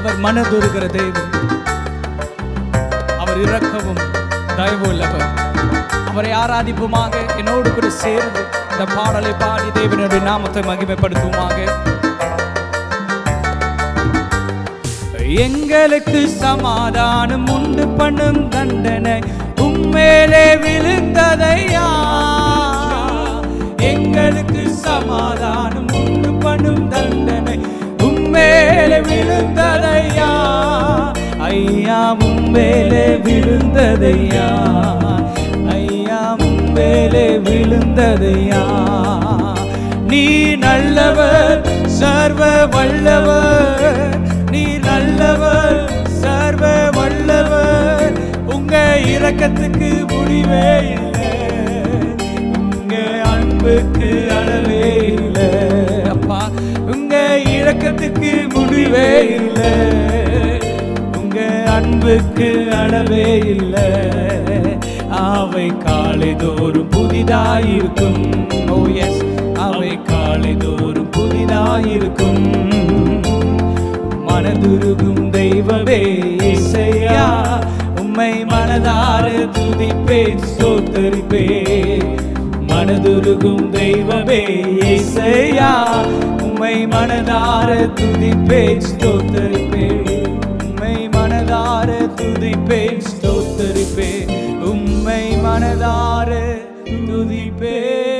அவர் மனதுருகிற தேவன் அவர் இரக்கவும் தயவு உள்ளவர் அவரை ஆராதிப்புமாக என்னோடு கூட சேர்ந்து இந்த பாடலை பாடி தேவனுடைய நாமத்தை மகிமைப்படுத்துவோமாக எங்களுக்கு சமாதானம் உண்டு பண்ணும் தண்டனை உம்மேலே விழுந்ததையா எங்களுக்கு சமாதானம் உண்டு பண்ணும் தண்டனை உம்மேலே விழுந்ததையா ஐயா உம்மேலே விழுந்ததையா ஐயா உம்மேலே விழுந்ததையா நீ நல்லவர் சர்வ வல்லவர் நீ நல்லவர் சர்வ வல்லவர் உங்க இரக்கத்துக்கு முடிவே இல்லை உங்க அன்புக்கு அளவே இல்லை அப்பா உங்க இரக்கத்துக்கு முடிவே இல்லை உங்க அன்புக்கு அளவே இல்லை அவை காலை தோறும் புதிதாயிருக்கும் ஓ எஸ் அவை காலை தோறும் புதிதாயிருக்கும் மனதுருகும் தெய்வமே இசையா உம்மை மனதார துதிப்பேன் சோத்தரிப்பேன் மனதுருகும் தெய்வமே இசையா உம்மை மனதார துதிப்பேன் ஸ்தோத்தரிப்பேன் உம்மை மனதார துதிப்பேன் ஸ்தோத்தரிப்பேன் உம்மை மனதார துதிப்பேன்